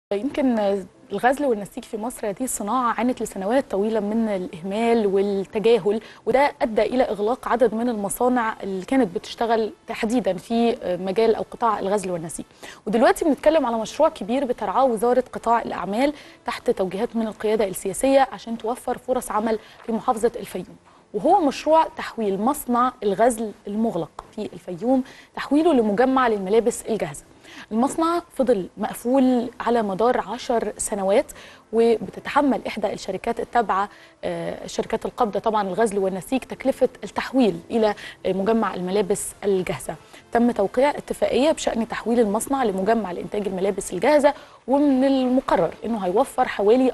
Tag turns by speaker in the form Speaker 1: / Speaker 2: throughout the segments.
Speaker 1: يمكن الغزل والنسيج في مصر هذه الصناعة عانت لسنوات طويلة من الإهمال والتجاهل وده أدى إلى إغلاق عدد من المصانع اللي كانت بتشتغل تحديدا في مجال أو قطاع الغزل والنسيج ودلوقتي بنتكلم على مشروع كبير بترعاه وزارة قطاع الأعمال تحت توجيهات من القيادة السياسية عشان توفر فرص عمل في محافظة الفيوم وهو مشروع تحويل مصنع الغزل المغلق في الفيوم تحويله لمجمع للملابس الجاهزة المصنع فضل مقفول على مدار عشر سنوات وبتتحمل إحدى الشركات التابعة شركات القبضة طبعا الغزل والنسيج تكلفة التحويل إلى مجمع الملابس الجاهزة تم توقيع اتفاقية بشأن تحويل المصنع لمجمع لإنتاج الملابس الجاهزة ومن المقرر أنه هيوفر حوالي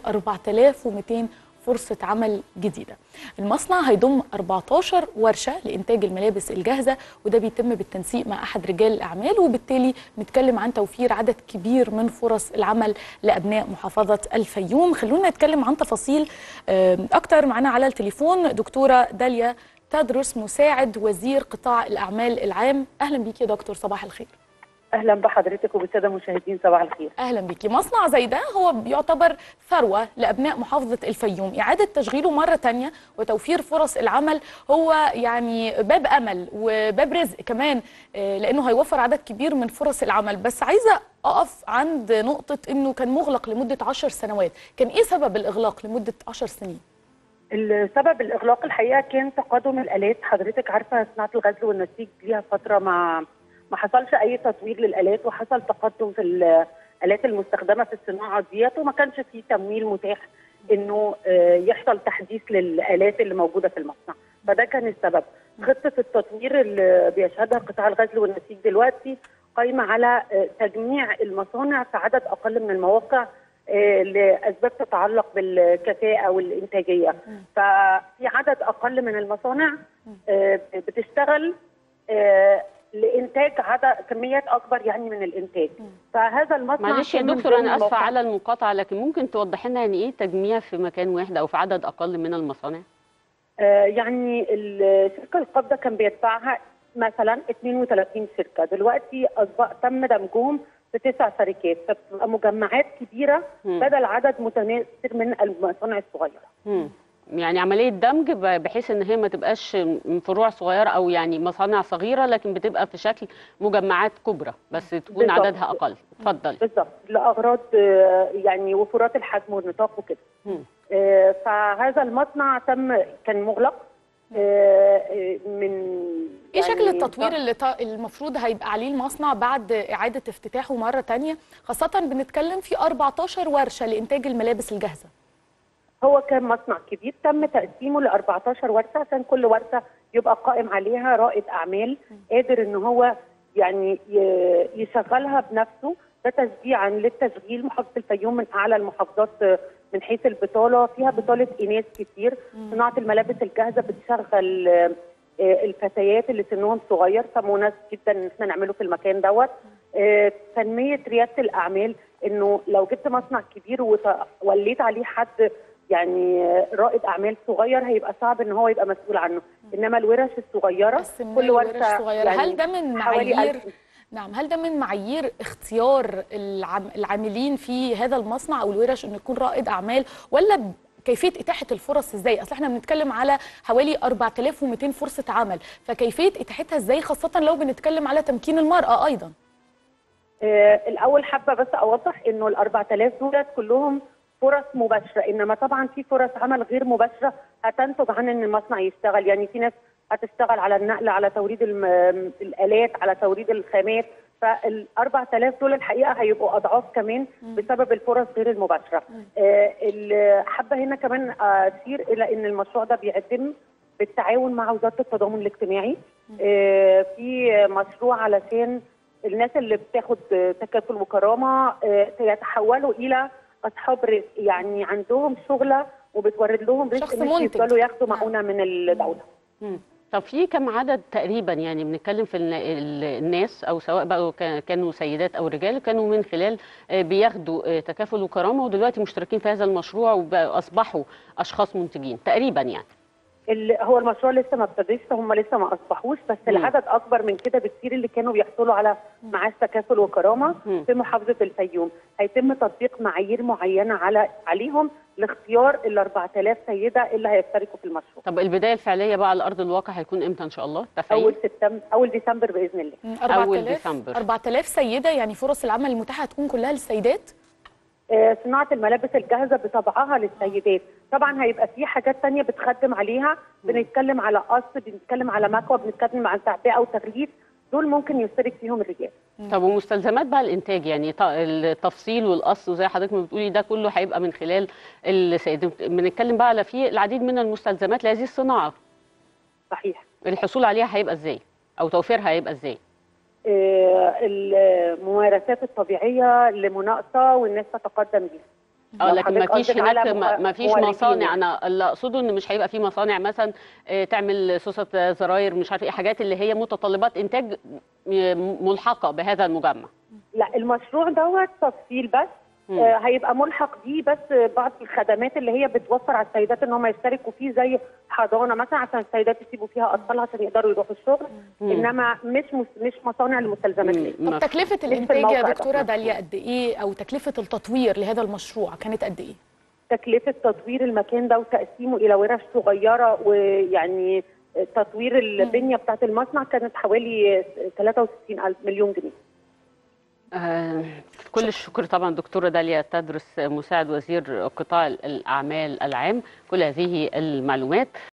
Speaker 1: 4200 فرصة عمل جديدة المصنع هيضم 14 ورشة لإنتاج الملابس الجاهزة وده بيتم بالتنسيق مع أحد رجال الأعمال وبالتالي نتكلم عن توفير عدد كبير من فرص العمل لأبناء محافظة الفيوم خلونا نتكلم عن تفاصيل أكتر معنا على التليفون دكتورة داليا تدرس مساعد وزير قطاع الأعمال العام أهلا بيك يا دكتور صباح الخير
Speaker 2: اهلا بحضرتك وبالساده المشاهدين صباح الخير
Speaker 1: اهلا بيكي مصنع زي ده هو بيعتبر ثروه لابناء محافظه الفيوم اعاده تشغيله مره تانية وتوفير فرص العمل هو يعني باب امل وباب رزق كمان لانه هيوفر عدد كبير من فرص العمل بس عايزه اقف عند نقطه انه كان مغلق لمده 10 سنوات كان ايه سبب الاغلاق لمده 10 سنين
Speaker 2: السبب الاغلاق الحقيقه كان تقادم الالات حضرتك عارفه صناعه الغزل والنسيج ليها فتره ما ما حصلش اي تطوير للالات وحصل تقدم في الالات المستخدمه في الصناعه ديت وما كانش في تمويل متاح انه يحصل تحديث للالات اللي موجوده في المصنع فده كان السبب خطه التطوير اللي بيشهدها قطاع الغزل والنسيج دلوقتي قايمه على تجميع المصانع في عدد اقل من المواقع لاسباب تتعلق بالكفاءه والانتاجيه ففي عدد اقل من المصانع بتشتغل لانتاج عدد كميات اكبر يعني من الانتاج فهذا المصنع
Speaker 3: معلش يا دكتور انا اسفه على المقاطعه لكن ممكن توضحي لنا يعني ايه تجميع في مكان واحد او في عدد اقل من المصانع
Speaker 2: آه يعني الشركه القابضه كان بيتبعها مثلا 32 شركه دلوقتي اصبح تم دمجهم في تسع شركات فبتبقى مجمعات كبيره م. بدل عدد متناثر من المصانع الصغيره
Speaker 3: م. يعني عمليه دمج بحيث ان هي ما تبقاش فروع صغيره او يعني مصانع صغيره لكن بتبقى في شكل مجمعات كبرى بس تكون بالضبط. عددها اقل اتفضلي
Speaker 2: بالظبط لاغراض يعني وفرات الحجم والنطاق وكده فهذا المصنع تم كان مغلق من
Speaker 1: ايه يعني شكل التطوير اللي المفروض هيبقى عليه المصنع بعد اعاده افتتاحه مره ثانيه خاصه بنتكلم في 14 ورشه لانتاج الملابس الجاهزه
Speaker 2: هو كان مصنع كبير تم تقسيمه ل 14 ورشه عشان كل ورشه يبقى قائم عليها رائد اعمال قادر ان هو يعني يشغلها بنفسه ده تشجيعا للتشغيل محافظه الفيوم من اعلى المحافظات من حيث البطاله فيها بطاله اناث كتير صناعه الملابس الجاهزه بتشغل الفتيات اللي سنهم صغير فمناسب جدا ان احنا نعمله في المكان دوت تنميه رياده الاعمال انه لو جبت مصنع كبير ووليت عليه حد يعني رائد اعمال صغير هيبقى صعب ان هو يبقى مسؤول عنه انما الورش الصغيره
Speaker 1: كل ورشه صغيره يعني هل ده من معايير نعم هل ده من معايير اختيار العم... العاملين في هذا المصنع او الورش انه يكون رائد اعمال ولا كيفيه اتاحه الفرص ازاي اصل احنا بنتكلم على حوالي 4200 فرصه عمل فكيفيه اتاحتها ازاي خاصه لو بنتكلم على تمكين المراه ايضا
Speaker 2: آه الاول حابه بس اوضح انه ال 4000 دولت كلهم فرص مباشره انما طبعا في فرص عمل غير مباشره هتنتج عن ان المصنع يشتغل يعني في ناس هتشتغل على النقل على توريد الالات على توريد الخامات فال 4000 دول الحقيقه هيبقوا اضعاف كمان بسبب الفرص غير المباشره. آه حابه هنا كمان اشير الى ان المشروع ده بيتم بالتعاون مع وزاره التضامن الاجتماعي. آه في مشروع علشان الناس اللي بتاخد تكافل وكرامه آه يتحولوا الى اصحاب رزق يعني عندهم شغله وبتورد لهم رزق مش يفضلوا ياخدوا معونه من الدوله.
Speaker 3: مم. طب في كم عدد تقريبا يعني بنتكلم في الناس او سواء بقى كانوا سيدات او رجال كانوا من خلال بياخدوا تكافل وكرامه ودلوقتي مشتركين في هذا المشروع واصبحوا اشخاص منتجين تقريبا يعني
Speaker 2: ال- هو المشروع لسه ما ابتديش هم لسه ما اصبحوش بس
Speaker 3: مم.
Speaker 2: العدد اكبر من كده بكتير اللي كانوا بيحصلوا على معاش تكافل وكرامه
Speaker 3: مم.
Speaker 2: في محافظه الفيوم هيتم تطبيق معايير معينه على عليهم لاختيار ال 4000 سيده اللي هيشتركوا في المشروع
Speaker 3: طب البدايه الفعليه بقى على ارض الواقع هيكون امتى ان شاء الله
Speaker 2: اول
Speaker 3: تفعيل
Speaker 2: سبتمبر اول ديسمبر باذن الله
Speaker 1: مم،
Speaker 3: أول
Speaker 1: 4000
Speaker 3: ديسمبر.
Speaker 1: 4000 سيده يعني فرص العمل المتاحه هتكون كلها للسيدات
Speaker 2: آه، صناعه الملابس الجاهزه بطبعها للسيدات طبعا هيبقى في حاجات تانية بتخدم عليها بنتكلم على قص بنتكلم على مكوى بنتكلم عن تعبئه وتغليف دول ممكن يشترك فيهم الرجال
Speaker 3: طب ومستلزمات بقى الانتاج يعني ط- التفصيل والقص وزي حضرتك ما بتقولي ده كله هيبقى من خلال السيدات بنتكلم بقى على في العديد من المستلزمات لهذه الصناعه
Speaker 2: صحيح
Speaker 3: الحصول عليها هيبقى ازاي او توفيرها هيبقى ازاي
Speaker 2: آه، الممارسات الطبيعيه لمناقصه والناس تتقدم بيها
Speaker 3: اه
Speaker 2: لو
Speaker 3: لكن ما
Speaker 2: حضرتك
Speaker 3: فيش
Speaker 2: قصدك
Speaker 3: هناك
Speaker 2: على
Speaker 3: ما
Speaker 2: مو-
Speaker 3: ما فيش
Speaker 2: موردين
Speaker 3: مصانع
Speaker 2: يعني.
Speaker 3: انا اللي اقصده ان مش هيبقى في مصانع مثلا آه، تعمل سوسه زراير مش عارف ايه حاجات اللي هي متطلبات انتاج م- ملحقه بهذا المجمع
Speaker 2: لا المشروع دوت تفصيل بس
Speaker 3: مم.
Speaker 2: آه هيبقى ملحق بيه بس بعض الخدمات اللي هي بتوفر على السيدات ان هم يشتركوا فيه زي حضانه مثلا عشان السيدات يسيبوا فيها اطفالها عشان يقدروا يروحوا الشغل
Speaker 3: مم.
Speaker 2: انما مش مس- مش مصانع لمستلزمات
Speaker 3: مم.
Speaker 2: ليه.
Speaker 3: ما
Speaker 1: طب تكلفه
Speaker 2: في
Speaker 1: الانتاج
Speaker 2: الموقع
Speaker 1: يا
Speaker 2: ده.
Speaker 1: دكتوره داليا قد ايه او تكلفه التطوير لهذا المشروع كانت قد ايه
Speaker 2: تكلفه تطوير المكان ده وتقسيمه الى ورش صغيره ويعني تطوير البنيه بتاعه المصنع كانت حوالي 63 ألف مليون جنيه
Speaker 3: آه، كل الشكر طبعا دكتورة داليا تدرس مساعد وزير قطاع الأعمال العام كل هذه المعلومات